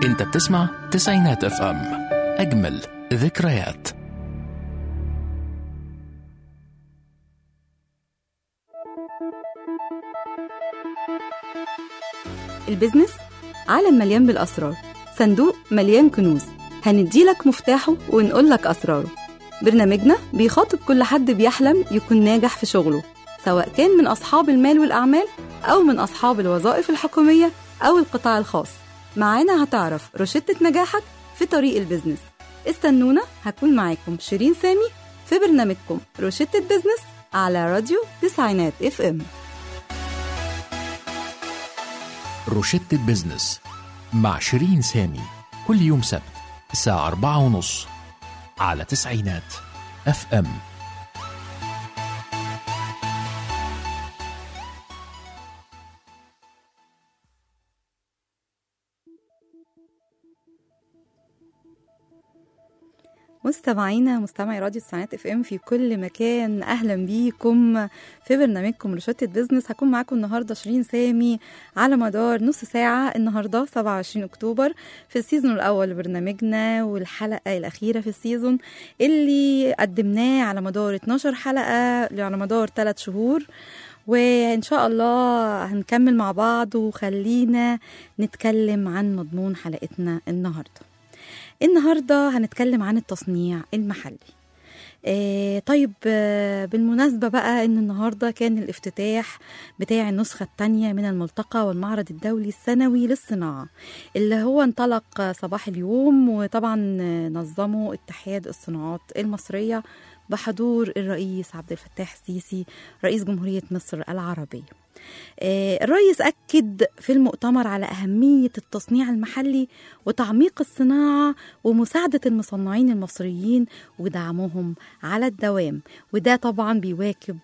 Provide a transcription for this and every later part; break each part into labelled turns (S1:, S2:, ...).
S1: انت بتسمع تسعينات اف ام اجمل ذكريات
S2: البيزنس عالم مليان بالأسرار صندوق مليان كنوز هنديلك مفتاحه ونقولك أسراره برنامجنا بيخاطب كل حد بيحلم يكون ناجح في شغله سواء كان من أصحاب المال والأعمال أو من أصحاب الوظائف الحكومية أو القطاع الخاص معانا هتعرف روشتة نجاحك في طريق البيزنس استنونا هكون معاكم شيرين سامي في برنامجكم روشتة بيزنس على راديو تسعينات اف ام
S1: روشتة بيزنس مع شيرين سامي كل يوم سبت الساعة أربعة ونص على تسعينات اف ام
S2: مستمعينا مستمعي راديو الساعات اف ام في كل مكان اهلا بيكم في برنامجكم روشتة بيزنس هكون معاكم النهارده شيرين سامي على مدار نص ساعه النهارده 27 اكتوبر في السيزون الاول لبرنامجنا والحلقه الاخيره في السيزون اللي قدمناه على مدار 12 حلقه على مدار 3 شهور وإن شاء الله هنكمل مع بعض وخلينا نتكلم عن مضمون حلقتنا النهارده النهارده هنتكلم عن التصنيع المحلي آه طيب آه بالمناسبة بقى إن النهاردة كان الافتتاح بتاع النسخة الثانية من الملتقى والمعرض الدولي السنوي للصناعة اللي هو انطلق صباح اليوم وطبعا نظمه اتحاد الصناعات المصرية بحضور الرئيس عبد الفتاح السيسي رئيس جمهورية مصر العربية الرئيس أكد في المؤتمر على أهمية التصنيع المحلي وتعميق الصناعة ومساعدة المصنعين المصريين ودعمهم على الدوام وده طبعا بيواكب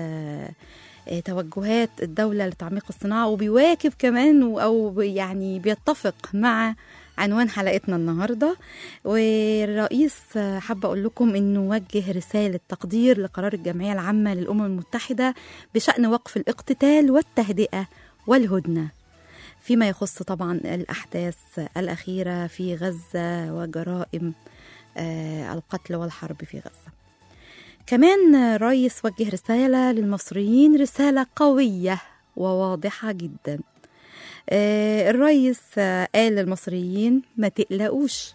S2: توجهات الدولة لتعميق الصناعة وبيواكب كمان أو يعني بيتفق مع عنوان حلقتنا النهارده والرئيس حابه اقول لكم انه وجه رساله تقدير لقرار الجمعيه العامه للامم المتحده بشان وقف الاقتتال والتهدئه والهدنه فيما يخص طبعا الاحداث الاخيره في غزه وجرائم القتل والحرب في غزه كمان الرئيس وجه رساله للمصريين رساله قويه وواضحه جدا آه الرئيس آه قال للمصريين ما تقلقوش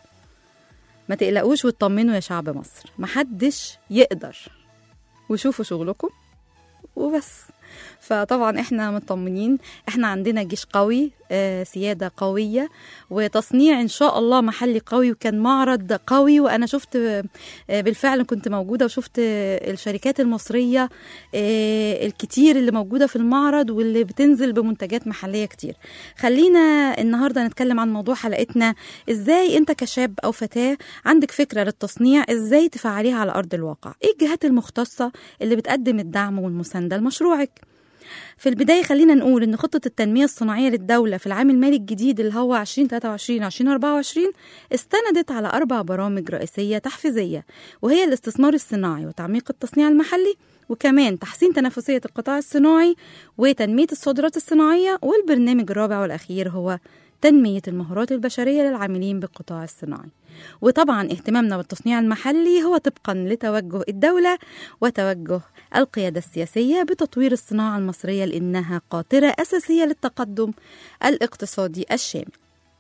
S2: ما تقلقوش وتطمنوا يا شعب مصر محدش يقدر وشوفوا شغلكم وبس فطبعا احنا مطمنين احنا عندنا جيش قوي آه سياده قويه وتصنيع ان شاء الله محلي قوي وكان معرض قوي وانا شفت آه بالفعل كنت موجوده وشفت آه الشركات المصريه آه الكتير اللي موجوده في المعرض واللي بتنزل بمنتجات محليه كتير خلينا النهارده نتكلم عن موضوع حلقتنا ازاي انت كشاب او فتاه عندك فكره للتصنيع ازاي تفعليها على ارض الواقع ايه الجهات المختصه اللي بتقدم الدعم والمسانده لمشروعك في البداية خلينا نقول إن خطة التنمية الصناعية للدولة في العام المالي الجديد اللي هو 2023 2024 استندت على أربع برامج رئيسية تحفيزية وهي الاستثمار الصناعي وتعميق التصنيع المحلي وكمان تحسين تنافسية القطاع الصناعي وتنمية الصادرات الصناعية والبرنامج الرابع والأخير هو تنمية المهارات البشرية للعاملين بالقطاع الصناعي وطبعا اهتمامنا بالتصنيع المحلي هو طبقا لتوجه الدولة وتوجه القيادة السياسية بتطوير الصناعة المصرية لأنها قاطرة أساسية للتقدم الاقتصادي الشامل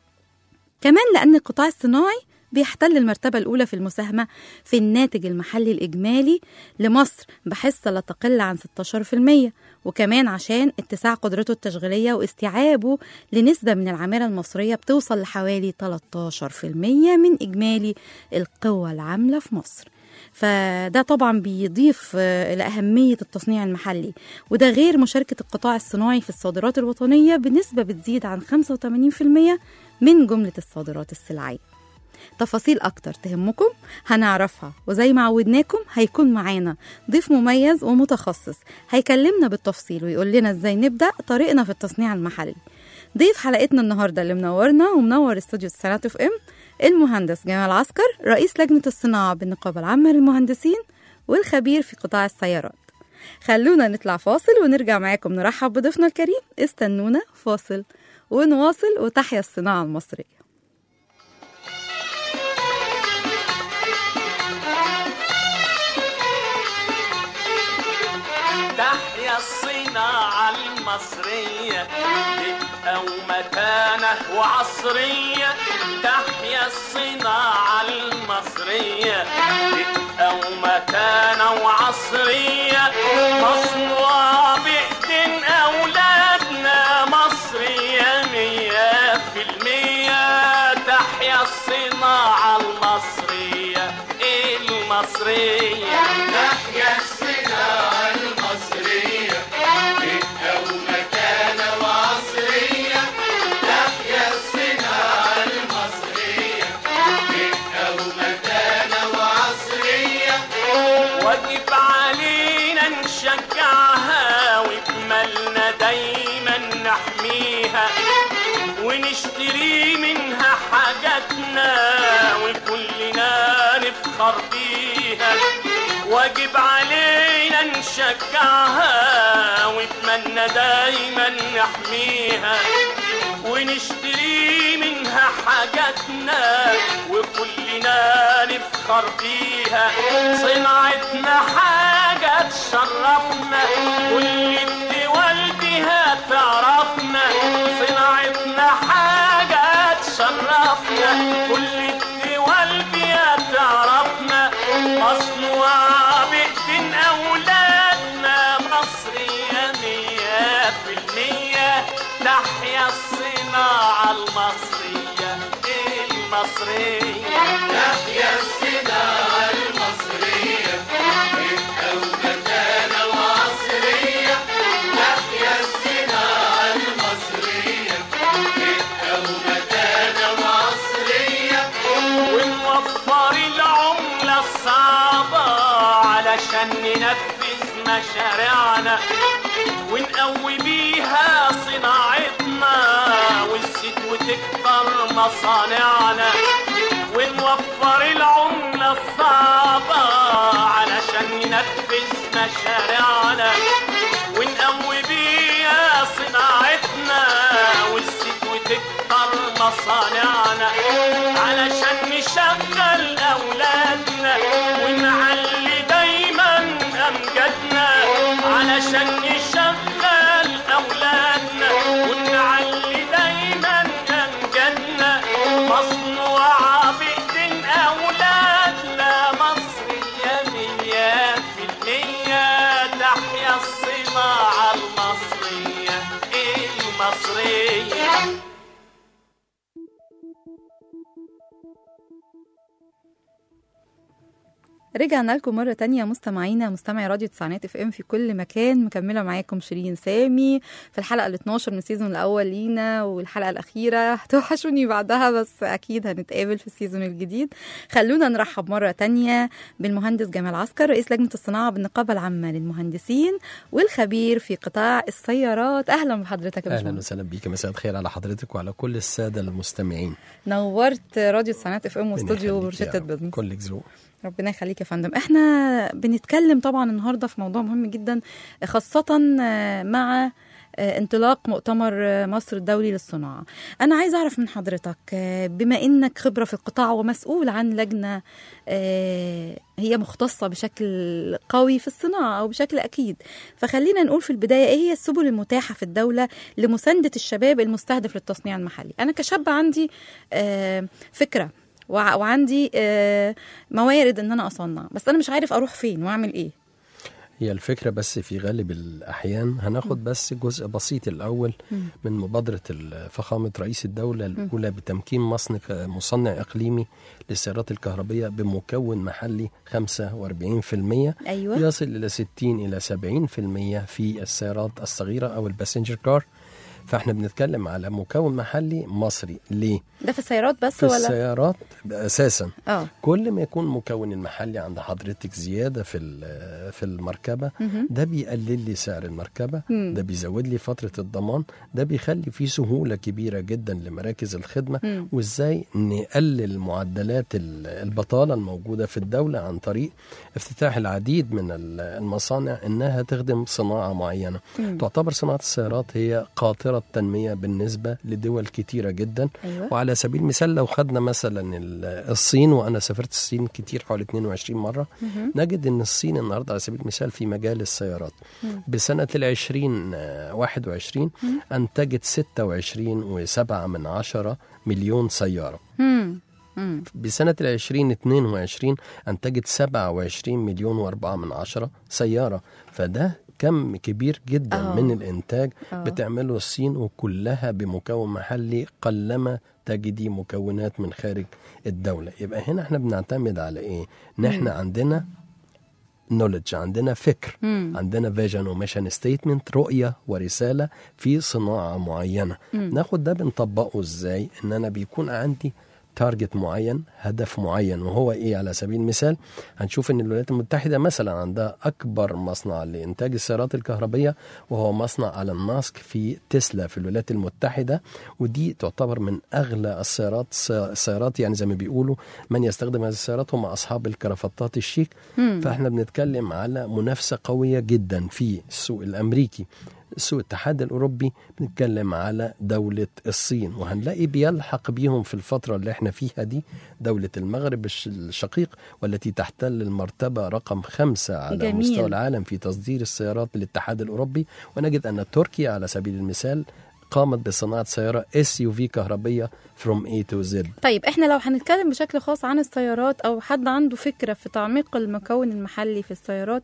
S2: كمان لأن القطاع الصناعي بيحتل المرتبة الأولى في المساهمة في الناتج المحلي الإجمالي لمصر بحصة لا تقل عن 16% وكمان عشان اتساع قدرته التشغيلية واستيعابه لنسبة من العمالة المصرية بتوصل لحوالي 13% من إجمالي القوى العاملة في مصر فده طبعا بيضيف لأهمية التصنيع المحلي وده غير مشاركة القطاع الصناعي في الصادرات الوطنية بنسبة بتزيد عن 85% من جملة الصادرات السلعية تفاصيل أكتر تهمكم هنعرفها وزي ما عودناكم هيكون معانا ضيف مميز ومتخصص هيكلمنا بالتفصيل ويقول لنا ازاي نبدأ طريقنا في التصنيع المحلي ضيف حلقتنا النهارده اللي منورنا ومنور استوديو السنات اف ام المهندس جمال عسكر رئيس لجنة الصناعة بالنقابة العامة للمهندسين والخبير في قطاع السيارات خلونا نطلع فاصل ونرجع معاكم نرحب بضيفنا الكريم استنونا فاصل ونواصل وتحيا الصناعة المصرية
S3: الصناعة المصرية دقة ومتانة وعصرية تحيا الصناعة المصرية دقة ومتانة وعصرية مصنوعة بإيدين أولادنا مصرية مية في المية تحيا الصناعة المصرية المصرية
S4: تحيا الصناعة المصرية دقة ومتانة وعصرية تحيا الصناعة المصرية دقة ومتانة وعصرية
S3: واجب علينا نشجعها وبمالنا دايما نحميها ونشتري منها حاجاتنا وكلنا نفخر بيها واجب علينا نشجعها وبمالنا دايما نحميها ونشتري منها حاجاتنا وكلنا نفخر بيها صناعتنا حاجة تشرفنا كل الدول بها تعرفنا صناعتنا حاجة تشرفنا كل الدول بها تعرفنا مصنوعة بإيدين أولادنا مصرية مية في المية تحيا الصناعة المصرية المصرية
S4: تحيا الصناعة المصرية دقة ومتانة وعصرية تحيا الصناعة المصرية دقة ومتانة وعصرية
S3: ونوفر العملة الصعبة علشان ننفذ مشاريعنا ونقوي بيها صناعتنا والزيت وتكبر مصانعنا ونوفر العملة الصعبة علشان ننفذ مشاريعنا ونقوي بيها صناعتنا والزيت وتكبر مصانعنا علشان نشغل أولادنا ونعلي دايما أمجادنا علشان نشغل أولادنا ونعلي دايما أمجادنا مصنوعة بإيدين أولادنا مصرية مية في المية تحيا الصناعة المصرية المصرية
S2: رجعنا لكم مرة تانية مستمعينا مستمعي راديو تسعينات اف ام في كل مكان مكملة معاكم شيرين سامي في الحلقة ال 12 من السيزون الأول لينا والحلقة الأخيرة هتوحشوني بعدها بس أكيد هنتقابل في السيزون الجديد خلونا نرحب مرة تانية بالمهندس جمال عسكر رئيس لجنة الصناعة بالنقابة العامة للمهندسين والخبير في قطاع السيارات أهلا بحضرتك يا
S5: اهلا
S2: باشمهندس
S5: وسهلا بيك مساء الخير على حضرتك وعلى كل الساده المستمعين
S2: نورت راديو تسعينات اف ام
S5: ربنا
S2: واستوديو
S5: يخليك يا
S2: روشتة
S5: رب.
S2: بزنس
S5: كلك ذوق
S2: ربنا يخليك يا فندم احنا بنتكلم طبعا النهارده في موضوع مهم جدا خاصة مع انطلاق مؤتمر مصر الدولي للصناعة أنا عايز أعرف من حضرتك بما إنك خبرة في القطاع ومسؤول عن لجنة هي مختصة بشكل قوي في الصناعة أو بشكل أكيد فخلينا نقول في البداية إيه هي السبل المتاحة في الدولة لمساندة الشباب المستهدف للتصنيع المحلي أنا كشاب عندي فكرة وع- وعندي آه، موارد ان انا اصنع بس انا مش عارف اروح فين واعمل ايه
S5: هي الفكره بس في غالب الاحيان هناخد بس جزء بسيط الاول من مبادره ال- فخامه رئيس الدوله الاولى بتمكين مصنع مصنع اقليمي للسيارات الكهربيه بمكون محلي 45%
S2: ايوه
S5: يصل الى 60 الى 70% في السيارات الصغيره او الباسنجر كار فاحنا بنتكلم على مكون محلي مصري ليه؟
S2: ده في السيارات بس
S5: في
S2: ولا
S5: السيارات اساسا
S2: اه
S5: كل ما يكون مكون المحلي عند حضرتك زياده في ال- في المركبه
S2: مهم.
S5: ده بيقلل لي سعر المركبه
S2: مم.
S5: ده بيزود لي فتره الضمان ده بيخلي فيه سهوله كبيره جدا لمراكز الخدمه
S2: مم.
S5: وازاي نقلل معدلات ال- البطاله الموجوده في الدوله عن طريق افتتاح العديد من ال- المصانع انها تخدم صناعه معينه
S2: مم.
S5: تعتبر صناعه السيارات هي قاطره مسارات تنميه بالنسبه لدول كتيره جدا
S2: ايوه
S5: وعلى سبيل المثال لو خدنا مثلا ال- الصين وانا سافرت الصين كتير حوالي 22 مره
S2: مهم.
S5: نجد ان الصين النهارده على سبيل المثال في مجال السيارات
S2: مم.
S5: بسنه ال 20 آه، 21
S2: مم.
S5: انتجت 26 و7 من عشرة مليون سياره
S2: مم. مم.
S5: بسنة ال 2022 أنتجت 27 مليون و4 من عشرة سيارة فده كم كبير جدا
S2: آه.
S5: من الإنتاج
S2: آه.
S5: بتعمله الصين وكلها بمكون محلي قلما تجدي مكونات من خارج الدولة يبقى هنا احنا بنعتمد على ايه ان احنا عندنا نولج عندنا فكر
S2: مم.
S5: عندنا فيجن وميشن ستيتمنت رؤية ورسالة في صناعة معينة
S2: مم.
S5: ناخد ده بنطبقه ازاي ان انا بيكون عندي تارجت معين هدف معين وهو ايه على سبيل المثال هنشوف ان الولايات المتحده مثلا عندها اكبر مصنع لانتاج السيارات الكهربيه وهو مصنع الان ماسك في تسلا في الولايات المتحده ودي تعتبر من اغلى السيارات السيارات يعني زي ما بيقولوا من يستخدم هذه السيارات هم اصحاب الكرافتات الشيك
S2: مم.
S5: فاحنا بنتكلم على منافسه قويه جدا في السوق الامريكي سوق الاتحاد الاوروبي بنتكلم على دوله الصين وهنلاقي بيلحق بيهم في الفتره اللي احنا فيها دي دوله المغرب الش- الشقيق والتي تحتل المرتبه رقم خمسه على
S2: جميل.
S5: مستوى العالم في تصدير السيارات للاتحاد الاوروبي ونجد ان تركيا على سبيل المثال قامت بصناعه سياره اس يو في كهربيه from A to Z
S2: طيب احنا لو هنتكلم بشكل خاص عن السيارات او حد عنده فكره في تعميق المكون المحلي في السيارات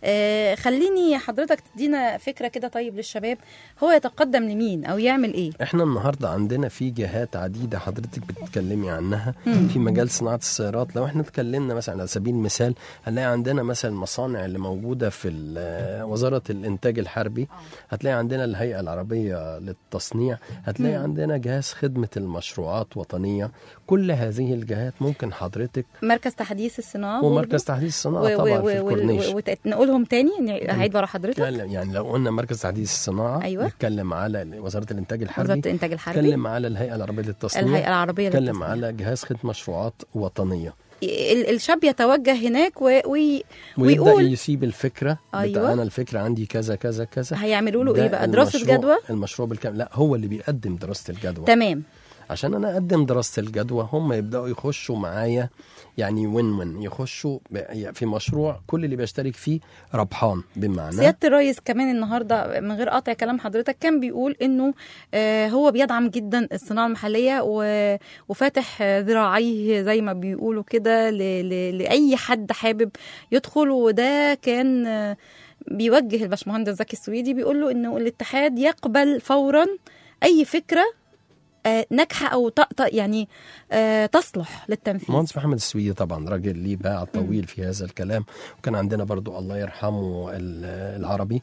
S2: آه خليني حضرتك تدينا فكره كده طيب للشباب هو يتقدم لمين او يعمل ايه
S5: احنا النهارده عندنا في جهات عديده حضرتك بتتكلمي عنها
S2: مم.
S5: في مجال صناعه السيارات لو احنا اتكلمنا مثلا على سبيل المثال هنلاقي عندنا مثلا المصانع اللي موجوده في ال- وزاره الانتاج الحربي هتلاقي عندنا الهيئه العربيه للتصنيع هتلاقي
S2: مم.
S5: عندنا جهاز خدمه المشروعات وطنيه كل هذه الجهات ممكن حضرتك
S2: مركز تحديث الصناعه
S5: ومركز تحديث الصناعه طبعا في الكورنيش
S2: ونقولهم تاني يعني هعيد ورا حضرتك
S5: نتكلم- يعني لو قلنا مركز تحديث الصناعه
S2: أيوة.
S5: نتكلم على وزاره الانتاج الحربي
S2: وزاره الانتاج الحربي
S5: نتكلم على الهيئه العربيه للتصنيع
S2: الهيئه العربيه
S5: نتكلم
S2: للتصنيع.
S5: على جهاز خدمه مشروعات وطنيه
S2: ال- الشاب يتوجه هناك و... وي...
S5: ويبدا
S2: ويقول
S5: يسيب الفكره
S2: أيوة.
S5: بتاع انا الفكره عندي كذا كذا كذا
S2: هيعملوا له
S5: ده
S2: ايه بقى دراسه
S5: المشروع-
S2: جدوى
S5: المشروع بالكامل لا هو اللي بيقدم دراسه الجدوى
S2: تمام
S5: عشان انا اقدم دراسه الجدوى هم يبداوا يخشوا معايا يعني وين وين يخشوا ب- في مشروع كل اللي بيشترك فيه ربحان بمعنى
S2: سياده الرئيس كمان النهارده من غير قطع كلام حضرتك كان بيقول انه آه، هو بيدعم جدا الصناعه المحليه و- وفاتح آه، ذراعيه زي ما بيقولوا كده ل- ل- لاي حد حابب يدخل وده كان آه، بيوجه الباشمهندس زكي السويدي بيقول له انه الاتحاد يقبل فورا اي فكره آه، ناجحه او ت- ت- يعني آه، تصلح للتنفيذ
S5: مهندس محمد السويدي طبعا راجل ليه باع طويل في هذا الكلام وكان عندنا برضو الله يرحمه ال- العربي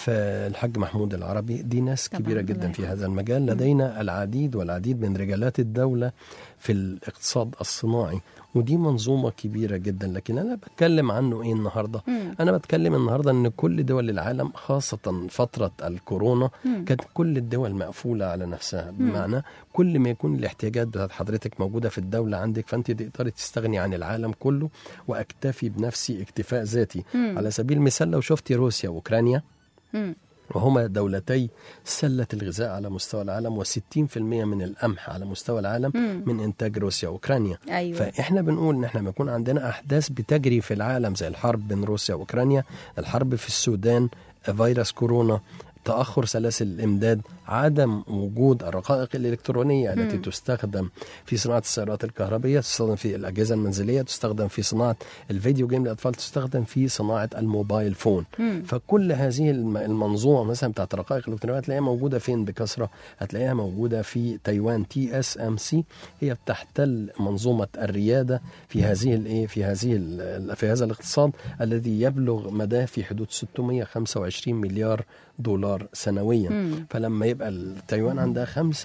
S5: فالحاج محمود العربي دي ناس
S2: طبعاً،
S5: كبيرة
S2: الله
S5: جدا في
S2: يرحمه.
S5: هذا المجال لدينا العديد والعديد من رجالات الدولة في الاقتصاد الصناعي ودي منظومة كبيرة جدا لكن أنا بتكلم عنه إيه النهاردة
S2: مم.
S5: أنا بتكلم النهاردة أن كل دول العالم خاصة فترة الكورونا
S2: مم.
S5: كانت كل الدول مقفولة على نفسها بمعنى كل ما يكون الاحتياجات بتاعت حضرتك موجودة في الدولة عندك فأنت تقدري تستغني عن العالم كله وأكتفي بنفسي اكتفاء ذاتي
S2: مم.
S5: على سبيل المثال لو شفتي روسيا وأوكرانيا
S2: مم.
S5: وهما دولتي سلة الغذاء على مستوى العالم و60% من القمح على مستوى العالم
S2: مم.
S5: من إنتاج روسيا وأوكرانيا
S2: ايوه
S5: فاحنا بنقول ان احنا لما يكون عندنا احداث بتجري في العالم زي الحرب بين روسيا واوكرانيا الحرب في السودان فيروس كورونا تاخر سلاسل الامداد عدم وجود الرقائق الالكترونيه التي
S2: مم.
S5: تستخدم في صناعه السيارات الكهربيه تستخدم في الاجهزه المنزليه تستخدم في صناعه الفيديو جيم للاطفال تستخدم في صناعه الموبايل فون
S2: مم.
S5: فكل هذه الم- المنظومه مثلا بتاعت الرقائق الالكترونيه هتلاقيها موجوده فين بكثره هتلاقيها موجوده في تايوان تي اس ام سي هي بتحتل منظومه الرياده في هذه الايه في هذه ال- في هذا الاقتصاد الذي يبلغ مداه في حدود 625 مليار دولار سنويا
S2: مم.
S5: فلما يبقى ال- تايوان عندها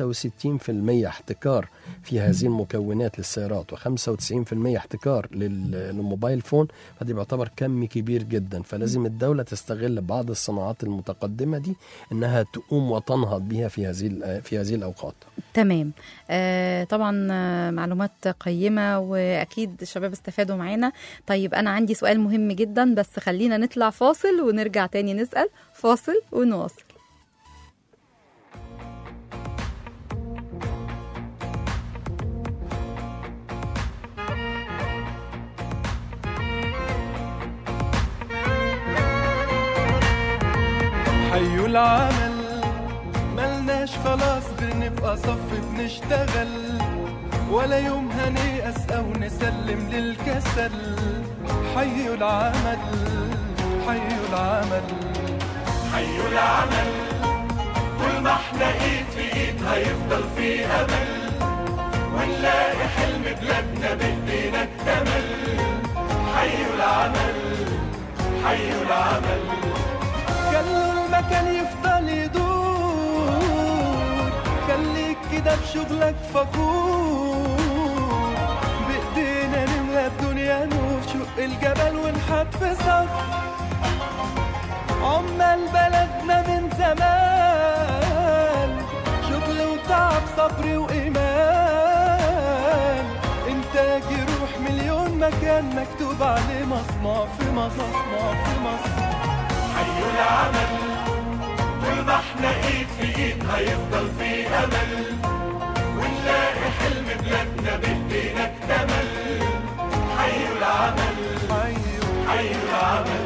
S5: 65% احتكار في هذه المكونات للسيارات و95% احتكار لل- للموبايل فون فدي بيعتبر كم كبير جدا فلازم الدولة تستغل بعض الصناعات المتقدمة دي انها تقوم وتنهض بها في هذه ال- في هذه الاوقات
S2: تمام آه طبعا آه، معلومات قيمة وأكيد الشباب استفادوا معانا طيب أنا عندي سؤال مهم جدا بس خلينا نطلع فاصل ونرجع تاني نسأل فاصل ونواصل
S6: العمل ملناش خلاص غير نبقى صف بنشتغل ولا يوم هنيأس أو نسلم للكسل حي العمل حي العمل
S4: حي العمل طول ما احنا ايد في ايد هيفضل في امل ونلاقي حلم بلادنا بايدينا اكتمل حي العمل حي العمل
S6: خلوا المكان يفضل يدور خليك كده بشغلك فخور بايدينا نملى الدنيا نور شق الجبل ونحط في صف عمال بلدنا من زمان شغل وتعب صبر وإيمان إنتاج يروح مليون مكان مكتوب عليه مصنع في مصر مصنع في مصر
S4: حي العمل طول ما احنا ايد في ايد هيفضل في امل ونلاقي حلم بلادنا بايدينا اكتمل حي العمل
S6: أيوه
S4: حي العمل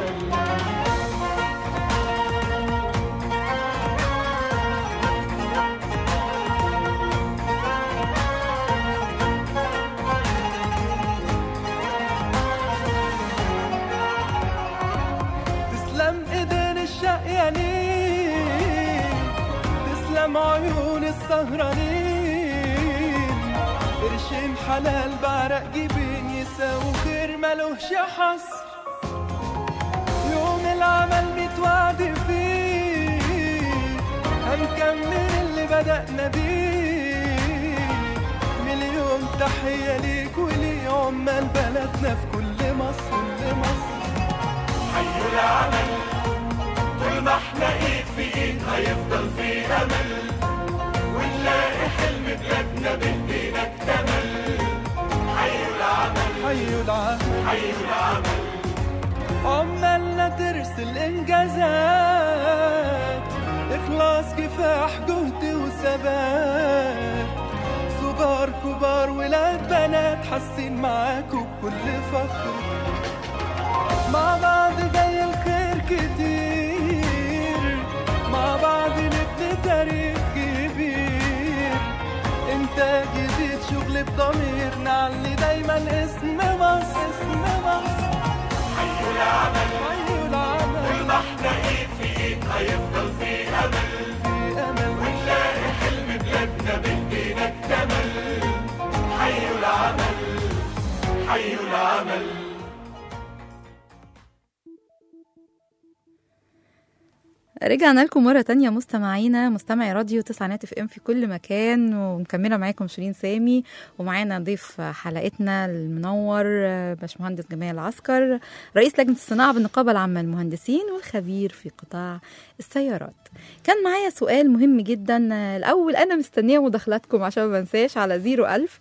S6: تسلم ايدين الشقيانين تسلم عيون السهرانين قرشين حلال بعرق جبين يساووا خير ملوش حصر يوم العمل متوعد فيه هنكمل اللي بدأنا بيه مليون تحية ليك ولي عمال بلدنا في كل مصر كل مصر
S4: حي العمل طول ما احنا ايد في ايد هيفضل في امل ونلاقي حلم بلادنا بايدينا اكتمل حي العمل
S6: حي العمل
S4: حي العمل
S6: عمالنا ترسل انجازات اخلاص كفاح جهد وثبات صغار كبار ولاد بنات حاسين معاكوا بكل فخر مع بعض جاي الخير كتير مع بعض نبني تاريخ كبير انتاج يزيد شغل بضمير نعلي دايما اسم مصر اسم مصر
S4: حي العمل
S6: حي
S4: طول
S6: العمل
S4: ما احنا ايد في ايد هيفضل في امل
S6: في امل
S4: ونلاقي حلم بلادنا بايدينا اكتمل حي العمل حي العمل
S2: رجعنا لكم مرة تانية مستمعينا مستمعي راديو تسعينات اف ام في كل مكان ومكملة معاكم شيرين سامي ومعانا ضيف حلقتنا المنور باشمهندس جمال العسكر رئيس لجنة الصناعة بالنقابة العامة للمهندسين والخبير في قطاع السيارات كان معايا سؤال مهم جدا الأول أنا مستنية مداخلاتكم عشان ما انساش على 01000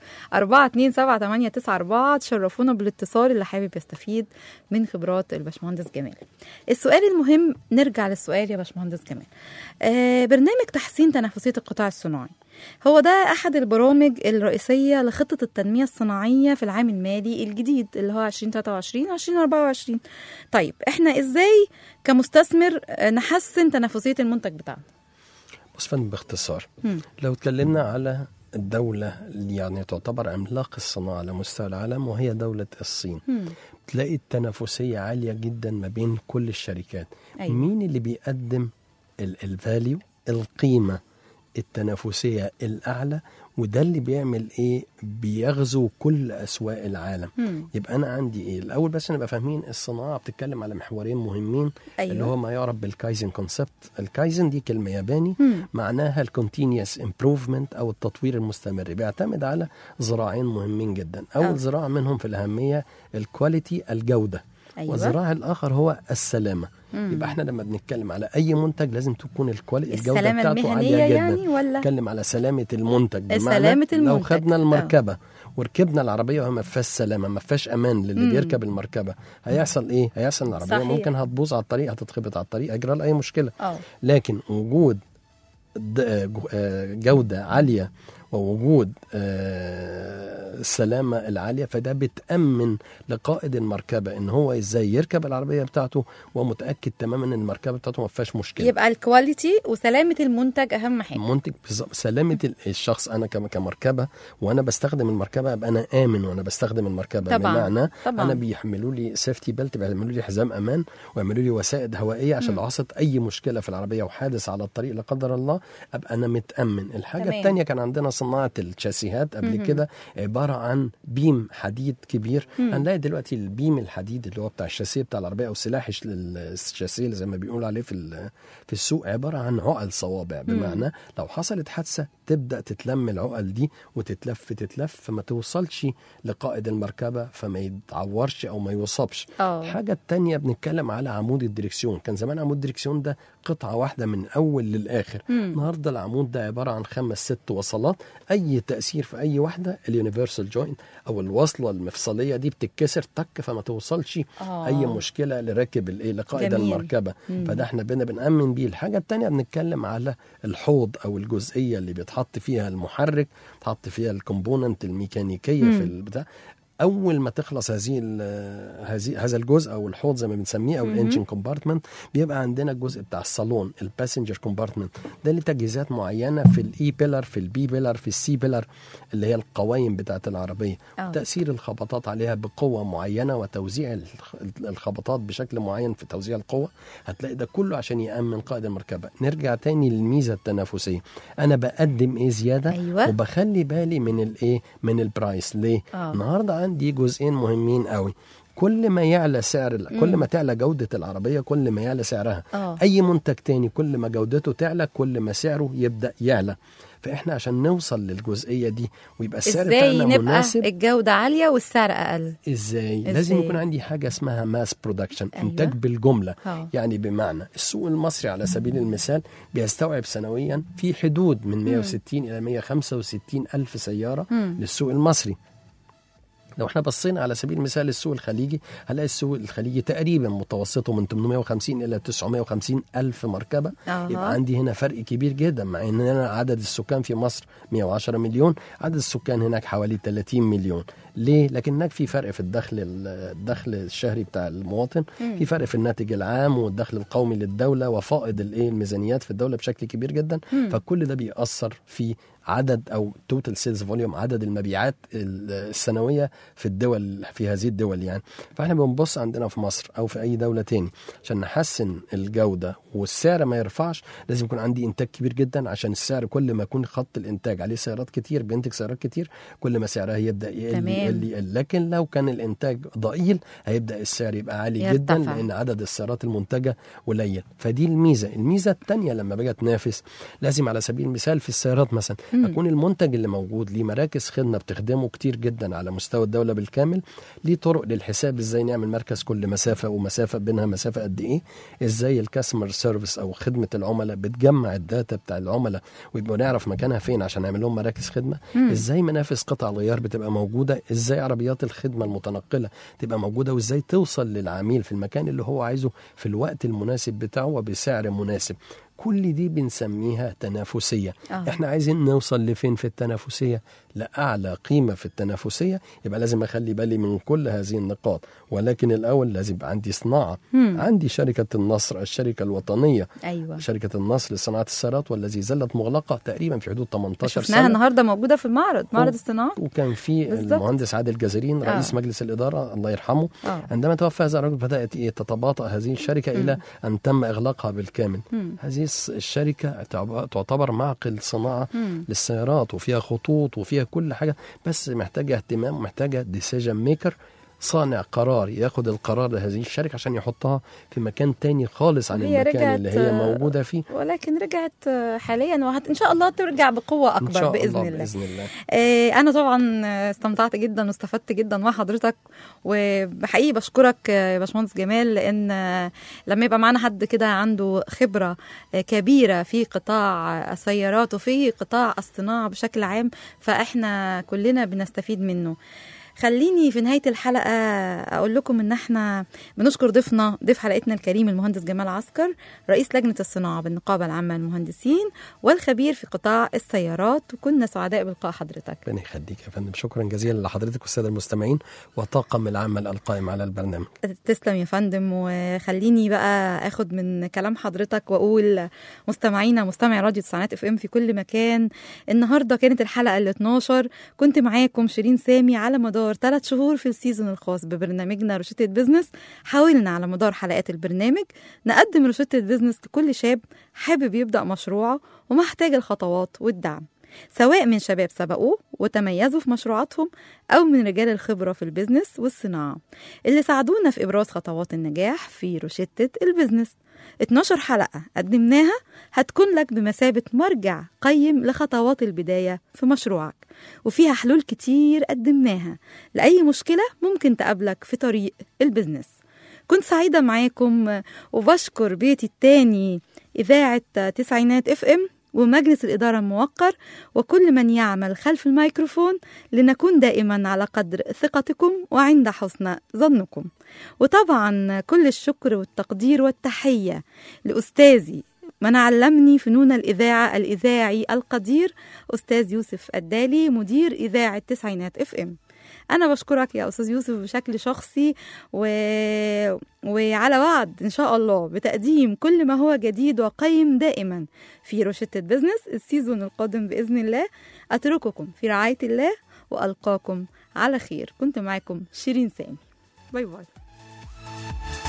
S2: 427 تشرفونا بالاتصال اللي حابب يستفيد من خبرات الباشمهندس جمال السؤال المهم نرجع للسؤال يا باشمهندس جمال آه برنامج تحسين تنافسية القطاع الصناعي هو ده أحد البرامج الرئيسية لخطة التنمية الصناعية في العام المالي الجديد اللي هو 2023 2024 طيب احنا ازاي كمستثمر آه، نحسن تنافسية المنتج بتاعنا
S5: بص فندم باختصار
S2: مم.
S5: لو اتكلمنا على الدولة اللي يعني تعتبر عملاق الصناعة على مستوى العالم وهي دولة الصين
S2: مم.
S5: تلاقي التنافسية عالية جدا ما بين كل الشركات
S2: أيوة.
S5: مين اللي بيقدم الفاليو القيمة التنافسية الأعلى وده اللي بيعمل إيه بيغزو كل أسواق العالم
S2: مم.
S5: يبقى أنا عندي إيه الأول بس نبقى فاهمين الصناعة بتتكلم على محورين مهمين
S2: أيوة.
S5: اللي هو ما يعرف بالكايزن كونسبت الكايزن دي كلمة ياباني
S2: مم.
S5: معناها الكونتينيوس امبروفمنت او التطوير المستمر بيعتمد على ذراعين مهمين جدا اول
S2: آه.
S5: ذراع منهم في الاهميه الكواليتي الجوده
S2: أيوة.
S5: والذراع الاخر هو السلامه
S2: مم.
S5: يبقى احنا لما بنتكلم على اي منتج لازم تكون الكواليتي الجوده
S2: السلامة
S5: بتاعته
S2: المهنية
S5: عاليه جدا
S2: يعني ولا
S5: نتكلم على سلامه المنتج بمعنى
S2: سلامة
S5: لو
S2: المنتج.
S5: خدنا
S2: آه.
S5: المركبه وركبنا العربيه وهي ما فيهاش سلامه ما فيهاش امان للي
S2: مم.
S5: بيركب المركبه هيحصل ايه هيحصل العربيه
S2: صحيح.
S5: ممكن هتبوظ على الطريق هتتخبط على الطريق هيجرى لها اي مشكله
S2: اه
S5: لكن وجود د- جو- آه، جودة عالية ووجود آه، السلامه العاليه فده بتامن لقائد المركبه ان هو ازاي يركب العربيه بتاعته ومتاكد تماما ان المركبه بتاعته ما فيهاش مشكله
S2: يبقى الكواليتي وسلامه المنتج اهم حاجه
S5: منتج بالظبط. سلامه ال- الشخص انا كم- كمركبه وانا بستخدم المركبه ابقى انا امن وانا بستخدم المركبه
S2: طبعاً.
S5: بمعنى
S2: طبعاً.
S5: انا بيحملوا لي سيفتي بيلت بيعملوا لي حزام امان ويعملوا لي وسائد هوائيه عشان لو حصلت اي مشكله في العربيه وحادث على الطريق لا قدر الله ابقى انا متامن الحاجه
S2: تمام.
S5: الثانيه كان عندنا صناعه الشاسيهات قبل كده عباره عن بيم حديد كبير هنلاقي دلوقتي البيم الحديد اللي هو بتاع الشاسيه بتاع العربيه او سلاح الش- الشاسيه اللي زي ما بيقولوا عليه في ال- في السوق عباره عن عقل صوابع بمعنى لو حصلت حادثه تبدا تتلم العقل دي وتتلف تتلف فما توصلش لقائد المركبه فما يتعورش او ما يصابش
S2: اه
S5: الحاجة التانية بنتكلم على عمود الدريكسيون كان زمان عمود الدريكسيون ده قطعة واحدة من أول للآخر النهاردة العمود ده عبارة عن خمس ست وصلات أي تأثير في أي واحدة اليونيفرسال جوينت أو الوصلة المفصلية دي بتتكسر تك فما توصلش
S2: آه.
S5: أي مشكلة لراكب الإيه لقائد
S2: جميل.
S5: المركبة فده احنا بنا بنأمن بيه الحاجة التانية بنتكلم على الحوض أو الجزئية اللي بيتحط فيها المحرك تحط فيها الكومبوننت الميكانيكية في البتاع اول ما تخلص هذه ال- هذه هذا الجزء او الحوض زي ما بنسميه او الانجن كومبارتمنت بيبقى عندنا الجزء بتاع الصالون الباسنجر كومبارتمنت ده ليه تجهيزات معينه في الاي بيلر في البي بيلر في السي بيلر اللي هي القوايم بتاعه العربيه
S2: آه.
S5: تاثير الخبطات عليها بقوه معينه وتوزيع الخ- الخبطات بشكل معين في توزيع القوه هتلاقي ده كله عشان يامن قائد المركبه نرجع تاني للميزه التنافسيه انا بقدم ايه زياده
S2: أيوة.
S5: وبخلي بالي من الايه من البرايس ليه
S2: آه.
S5: النهارده عندي جزئين مهمين قوي كل ما يعلى سعر ال- كل ما تعلى جودة العربية كل ما يعلى سعرها
S2: آه.
S5: أي منتج تاني كل ما جودته تعلى كل ما سعره يبدأ يعلى فإحنا عشان نوصل للجزئية دي ويبقى السعر
S2: ازاي
S5: بتاعنا
S2: نبقى
S5: مناسب
S2: الجوده عاليه والسعر اقل
S5: ازاي؟
S2: إزاي؟
S5: لازم يكون عندي حاجه اسمها ماس برودكشن
S2: أيوة.
S5: انتاج بالجمله
S2: آه.
S5: يعني بمعنى السوق المصري على سبيل المثال بيستوعب سنويا في حدود من 160 الى 165 الف سياره للسوق المصري لو احنا بصينا على سبيل المثال السوق الخليجي هنلاقي السوق الخليجي تقريبا متوسطه من 850 الى 950 الف مركبه
S2: أها.
S5: يبقى عندي هنا فرق كبير جدا مع ان انا عدد السكان في مصر 110 مليون عدد السكان هناك حوالي 30 مليون ليه لكن هناك في فرق في الدخل الدخل الشهري بتاع المواطن في فرق في الناتج العام والدخل القومي للدوله وفائض الايه الميزانيات في الدوله بشكل كبير جدا فكل ده بيأثر في عدد او توتال سيلز فوليوم عدد المبيعات السنويه في الدول في هذه الدول يعني فاحنا بنبص عندنا في مصر او في اي دوله تاني عشان نحسن الجوده والسعر ما يرفعش لازم يكون عندي انتاج كبير جدا عشان السعر كل ما يكون خط الانتاج عليه سيارات كتير بينتج سيارات كتير كل ما سعرها يبدا يقل
S2: تمام.
S5: يقل يقل لكن لو كان الانتاج ضئيل هيبدا السعر يبقى عالي جدا
S2: يرتفع.
S5: لان عدد السيارات المنتجه قليل فدي الميزه الميزه الثانيه لما باجي اتنافس لازم على سبيل المثال في السيارات مثلا اكون المنتج اللي موجود ليه مراكز خدمه بتخدمه كتير جدا على مستوى الدوله بالكامل ليه طرق للحساب ازاي نعمل مركز كل مسافه ومسافه بينها مسافه قد ايه ازاي الكاستمر سيرفيس او خدمه العملاء بتجمع الداتا بتاع العملاء ويبقوا نعرف مكانها فين عشان نعمل لهم مراكز خدمه ازاي منافس قطع الغيار بتبقى موجوده ازاي عربيات الخدمه المتنقله تبقى موجوده وازاي توصل للعميل في المكان اللي هو عايزه في الوقت المناسب بتاعه وبسعر مناسب كل دي بنسميها تنافسيه
S2: آه.
S5: احنا عايزين نوصل لفين في التنافسيه لاعلى قيمه في التنافسيه يبقى لازم اخلي بالي من كل هذه النقاط ولكن الاول لازم يبقى عندي صناعه عندي شركه النصر الشركه الوطنيه
S2: ايوه
S5: شركه النصر لصناعه السيارات والذي زالت مغلقه تقريبا في حدود 18
S2: شفناها
S5: سنه
S2: النهارده موجوده في المعرض معرض
S5: و-
S2: الصناعه
S5: وكان في
S2: بالظبط.
S5: المهندس عادل جزرين
S2: آه.
S5: رئيس مجلس الاداره الله يرحمه
S2: آه.
S5: عندما توفى هذا الرجل بدات إيه تتباطا هذه الشركه الى ان تم اغلاقها بالكامل هذه الس- الشركه تعب- تعتبر معقل صناعه للسيارات وفيها خطوط وفيها كل حاجه بس محتاجه اهتمام ومحتاجه ديسيجن ميكر صانع قرار ياخد القرار لهذه الشركه عشان يحطها في مكان تاني خالص عن
S2: وهي
S5: المكان
S2: رجعت،
S5: اللي هي
S2: آه،
S5: موجوده فيه
S2: ولكن رجعت آه، حاليا وهت... ان شاء الله ترجع بقوه
S5: ان
S2: اكبر
S5: شاء
S2: باذن
S5: الله
S2: الله
S5: باذن الله
S2: آه، انا طبعا آه، استمتعت جدا واستفدت جدا مع حضرتك وحقيقي بشكرك آه، يا باشمهندس جمال لان آه، لما يبقى معانا حد كده عنده خبره آه، كبيره في قطاع السيارات وفي قطاع الصناعه بشكل عام فاحنا كلنا بنستفيد منه خليني في نهايه الحلقه اقول لكم ان احنا بنشكر ضيفنا ضيف حلقتنا الكريم المهندس جمال عسكر رئيس لجنه الصناعه بالنقابه العامه للمهندسين والخبير في قطاع السيارات وكنا سعداء بلقاء حضرتك
S5: ربنا يخليك يا فندم شكرا جزيلا لحضرتك والساده المستمعين وطاقم العمل القائم على البرنامج
S2: تسلم يا فندم وخليني بقى اخد من كلام حضرتك واقول مستمعينا مستمعي راديو تسعينات اف ام في كل مكان النهارده كانت الحلقه ال 12 كنت معاكم شيرين سامي على مدار ثلاث شهور في السيزون الخاص ببرنامجنا روشتة بزنس حاولنا على مدار حلقات البرنامج نقدم روشتة بزنس لكل شاب حابب يبدأ مشروعه ومحتاج الخطوات والدعم سواء من شباب سبقوه وتميزوا في مشروعاتهم أو من رجال الخبرة في البزنس والصناعة اللي ساعدونا في إبراز خطوات النجاح في روشتة البزنس 12 حلقة قدمناها هتكون لك بمثابة مرجع قيم لخطوات البداية في مشروعك وفيها حلول كتير قدمناها لأي مشكلة ممكن تقابلك في طريق البزنس كنت سعيدة معاكم وبشكر بيتي التاني إذاعة تسعينات اف ام ومجلس الإدارة الموقر وكل من يعمل خلف الميكروفون لنكون دائما على قدر ثقتكم وعند حسن ظنكم وطبعا كل الشكر والتقدير والتحية لأستاذي من علمني فنون الإذاعة الإذاعي القدير أستاذ يوسف الدالي مدير إذاعة تسعينات اف ام أنا بشكرك يا أستاذ يوسف بشكل شخصي و... وعلى وعد إن شاء الله بتقديم كل ما هو جديد وقيم دائما في روشتة بزنس السيزون القادم بإذن الله أترككم في رعاية الله وألقاكم على خير كنت معكم شيرين سامي باي باي